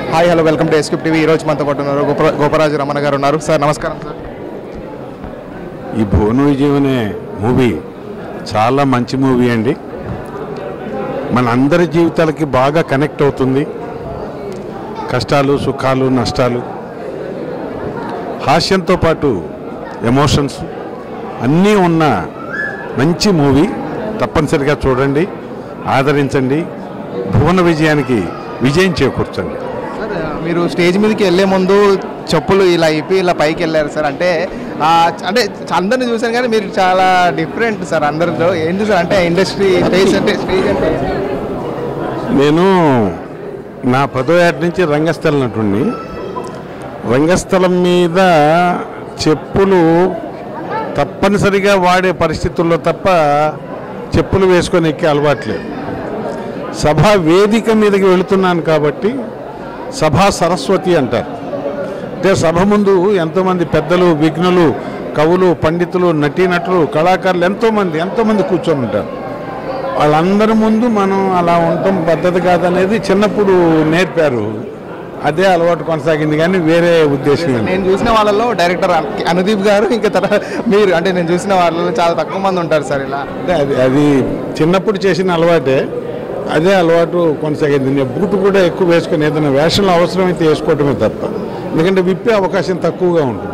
Hi hello welcome to S cube TV ఈరోజు మనతో పాటు ఉన్నారు గోప గోపరాజు రమణ గారు ఉన్నారు సార్ నమస్కారం సార్ ఈ భువన విజయం అనే మూవీ చాలా మంచి మూవీ అండి మన అందరి జీవితాలకి బాగా కనెక్ట్ అవుతుంది కష్టాలు సుఖాలు నష్టాలు హాస్యంతో పాటు ఎమోషన్స్ అన్నీ ఉన్న మంచి మూవీ తప్పనిసరిగా చూడండి ఆదరించండి భువన విజయానికి విజయం చేకూర్చండి సార్ మీరు స్టేజ్ మీదకి వెళ్ళే ముందు చెప్పులు ఇలా ఇప్పి ఇలా పైకి వెళ్ళారు సార్ అంటే ఆ, అంటే అందరిని చూసాను కానీ మీరు చాలా డిఫరెంట్ సార్ అందరిలో ఏం చూసారు అంటే ఇండస్ట్రీ స్టేజ్ అంటే స్టేజ్ అంటే నేను నా పదో ఏట నుంచి రంగస్థల నటుడిని రంగస్థలం మీద చెప్పులు తప్పనిసరిగా వాడే పరిస్థితుల్లో తప్ప చెప్పులు వేసుకొని ఎక్కే అలవాట్లేదు సభా వేదిక మీదకి వెళుతున్నాను కాబట్టి సభా సరస్వతి అంటారు అంటే సభ ముందు ఎంతోమంది పెద్దలు విఘ్నులు కవులు పండితులు నటీనటులు కళాకారులు ఎంతోమంది ఎంతోమంది కూర్చొని ఉంటారు వాళ్ళందరి ముందు మనం అలా ఉండటం పద్ధతి కాదనేది చిన్నప్పుడు నేర్పారు అదే అలవాటు కొనసాగింది కానీ వేరే ఉద్దేశం ఏం లేదు. నేను చూసిన వాళ్ళలో డైరెక్టర్ అనుదీప్ గారు ఇంకా తర్వాత మీరు అంటే నేను చూసిన వాళ్ళలో చాలా తక్కువ మంది ఉంటారు సార్ ఇలా అంటే అది అది చిన్నప్పుడు చేసిన అలవాటే అదే అలవాటు కొనసాగింది నేను బూట్ కూడా ఎక్కువ వేసుకొని ఏదైనా వేషంలో అవసరమైతే వేసుకోవటమే తప్ప ఎందుకంటే విప్పే అవకాశం తక్కువగా ఉంటుంది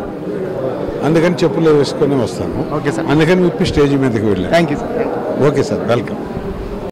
అందుకని చెప్పులు వేసుకొని వస్తాను ఓకే సార్ అందుకని విప్పి స్టేజ్ మీదకి వెళ్ళాను thank you sir okay sir welcome